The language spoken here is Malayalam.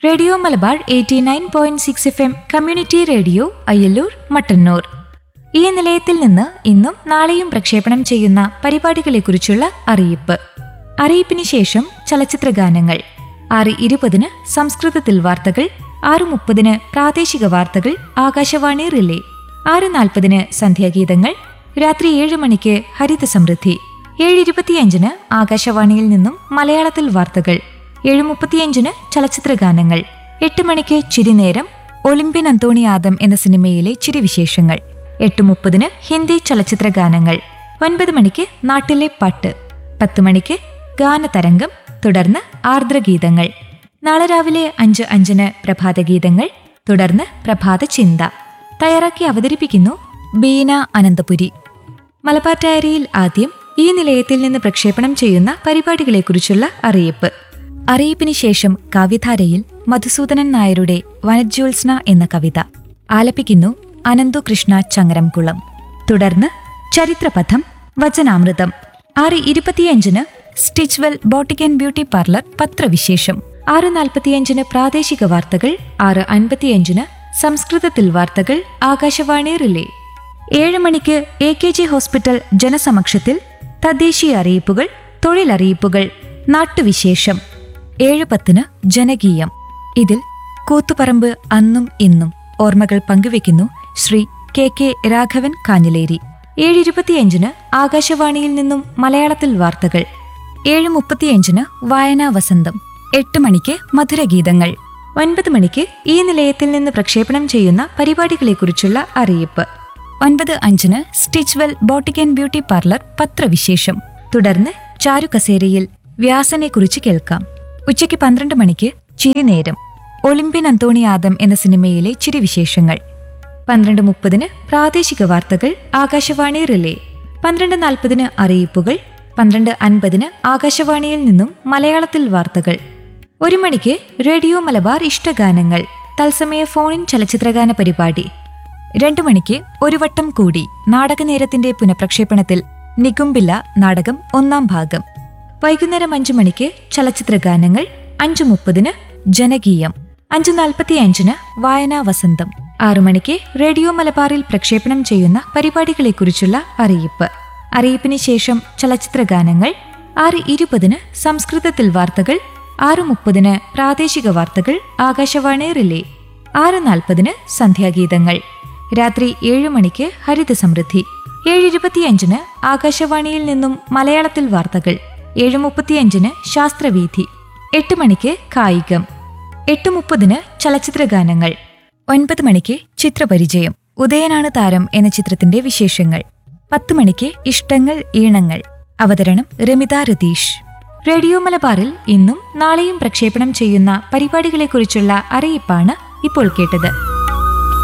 radio Malabar eighty nine point six F M community radio Ayyalloor Mattannur ഈ നിലയത്തിൽ നിന്ന് ഇന്നും നാളെയും പ്രക്ഷേപണം ചെയ്യുന്ന പരിപാടികളെക്കുറിച്ചുള്ള അറിയിപ്പ് അറിയിപ്പിന് ശേഷം ചലച്ചിത്ര ഗാനങ്ങൾ ആറ് ഇരുപതിന് സംസ്കൃതത്തിൽ വാർത്തകൾ ആറ് മുപ്പതിന് പ്രാദേശിക വാർത്തകൾ ആകാശവാണി റിലേ ആറ് നാൽപ്പതിന് സന്ധ്യാഗീതങ്ങൾ രാത്രി ഏഴ് മണിക്ക് ഹരിത സമൃദ്ധി ഏഴ് ഇരുപത്തിയഞ്ചിന് ആകാശവാണിയിൽ നിന്നും മലയാളത്തിൽ വാർത്തകൾ ഏഴ് മുപ്പത്തിയഞ്ചിന് ചലച്ചിത്ര ഗാനങ്ങൾ എട്ട് മണിക്ക് ചിരിനേരം ഒളിമ്പ്യൻ അന്തോണി ആദം എന്ന സിനിമയിലെ ചിരിവിശേഷങ്ങൾ എട്ട് മുപ്പതിന് ഹിന്ദി ചലച്ചിത്ര ഗാനങ്ങൾ ഒൻപത് മണിക്ക് നാട്ടിലെ പാട്ട് പത്ത് മണിക്ക് ഗാനതരംഗം തുടർന്ന് ആർദ്രഗീതങ്ങൾ നാളെ രാവിലെ അഞ്ച് അഞ്ചിന് പ്രഭാതഗീതങ്ങൾ തുടർന്ന് പ്രഭാത ചിന്ത തയ്യാറാക്കി അവതരിപ്പിക്കുന്നു ബീന അനന്തപുരി മലബാർ ഡയറിയിൽ ആദ്യം ഈ നിലയത്തിൽ നിന്ന് പ്രക്ഷേപണം ചെയ്യുന്ന പരിപാടികളെക്കുറിച്ചുള്ള അറിയിപ്പ് അറിയിപ്പിന് ശേഷം കവിധാരയിൽ മധുസൂദനൻ നായരുടെ വനജ്യോത്സ്ന എന്ന കവിത ആലപിക്കുന്നു അനന്തു കൃഷ്ണ ചങ്ങരംകുളം തുടർന്ന് ചരിത്രപഥം വചനാമൃതം ആറ് ഇരുപത്തിയഞ്ചിന് Stitchwell boutique and beauty parlour പത്രവിശേഷം ആറ് നാൽപ്പത്തിയഞ്ചിന് പ്രാദേശിക വാർത്തകൾ ആറ് അൻപത്തിയഞ്ചിന് സംസ്കൃതത്തിൽ വാർത്തകൾ ആകാശവാണി റിലേ ഏഴ് മണിക്ക് എ കെ ജി ഹോസ്പിറ്റൽ ജനസമക്ഷത്തിൽ തദ്ദേശീയ അറിയിപ്പുകൾ തൊഴിലറിയിപ്പുകൾ നാട്ടുവിശേഷം ഏഴ് പത്തിന് ജനകീയം ഇതിൽ കൂത്തുപറമ്പ് അന്നും ഇന്നും ഓർമ്മകൾ പങ്കുവെക്കുന്നു ശ്രീ കെ കെ രാഘവൻ കാഞ്ഞിലേരി ഏഴ് ഇരുപത്തിയഞ്ചിന് ആകാശവാണിയിൽ നിന്നും മലയാളത്തിൽ വാർത്തകൾ ഏഴ് മുപ്പത്തിയഞ്ചിന് വായനാ വസന്തം എട്ട് മണിക്ക് മധുരഗീതങ്ങൾ ഒൻപത് മണിക്ക് ഈ നിലയത്തിൽ നിന്ന് പ്രക്ഷേപണം ചെയ്യുന്ന പരിപാടികളെക്കുറിച്ചുള്ള അറിയിപ്പ് ഒൻപത് അഞ്ചിന് Stitchwell boutique and beauty parlour പത്രവിശേഷം തുടർന്ന് ചാരു കസേരയിൽ വ്യാസനെക്കുറിച്ച് കേൾക്കാം ഉച്ചയ്ക്ക് പന്ത്രണ്ട് മണിക്ക് ചിരിനേരം ഒളിമ്പ്യൻ അന്തോണി ആദം എന്ന സിനിമയിലെ ചിരിവിശേഷങ്ങൾ പന്ത്രണ്ട് മുപ്പതിന് പ്രാദേശിക വാർത്തകൾ ആകാശവാണി റിലേ പന്ത്രണ്ട് നാൽപ്പതിന് അറിയിപ്പുകൾ പന്ത്രണ്ട് അൻപതിന് ആകാശവാണിയിൽ നിന്നും മലയാളത്തിൽ വാർത്തകൾ ഒരു മണിക്ക് റേഡിയോ മലബാർ ഇഷ്ടഗാനങ്ങൾ തത്സമയ ഫോണിൻ ചലച്ചിത്രഗാന പരിപാടി രണ്ടു മണിക്ക് ഒരു വട്ടം കൂടി നാടകനേരത്തിന്റെ പുനഃപ്രക്ഷേപണത്തിൽ നികുംബില്ല നാടകം ഒന്നാം ഭാഗം വൈകുന്നേരം അഞ്ചു മണിക്ക് ചലച്ചിത്ര ഗാനങ്ങൾ അഞ്ചു മുപ്പതിന് ജനകീയം അഞ്ചു നാൽപ്പത്തിയഞ്ചിന് വായനാ വസന്തം ആറു മണിക്ക് റേഡിയോ മലബാറിൽ പ്രക്ഷേപണം ചെയ്യുന്ന പരിപാടികളെക്കുറിച്ചുള്ള അറിയിപ്പ് അറിയിപ്പിന് ശേഷം ചലച്ചിത്ര ഗാനങ്ങൾ ആറ് ഇരുപതിന് സംസ്കൃതത്തിൽ വാർത്തകൾ ആറ് മുപ്പതിന് പ്രാദേശിക വാർത്തകൾ ആകാശവാണി റിലേ ആറ് നാൽപ്പതിന് സന്ധ്യാഗീതങ്ങൾ രാത്രി ഏഴ് മണിക്ക് ഹരിത സമൃദ്ധി ഏഴ് ഇരുപത്തിയഞ്ചിന് ആകാശവാണിയിൽ നിന്നും മലയാളത്തിൽ വാർത്തകൾ ഏഴ് മുപ്പത്തിയഞ്ചിന് ശാസ്ത്രവീഥി എട്ട് മണിക്ക് കായികം എട്ട് മുപ്പതിന് ചലച്ചിത്ര ഗാനങ്ങൾ ഒൻപത് മണിക്ക് ചിത്രപരിചയം ഉദയനാണ് താരം എന്ന ചിത്രത്തിന്റെ വിശേഷങ്ങൾ പത്ത് മണിക്ക് ഇഷ്ടങ്ങൾ ഈണങ്ങൾ അവതരണം രമിത രതീഷ് റേഡിയോ മലബാറിൽ ഇന്നും നാളെയും പ്രക്ഷേപണം ചെയ്യുന്ന പരിപാടികളെക്കുറിച്ചുള്ള അറിയിപ്പാണ് ഇപ്പോൾ കേട്ടത്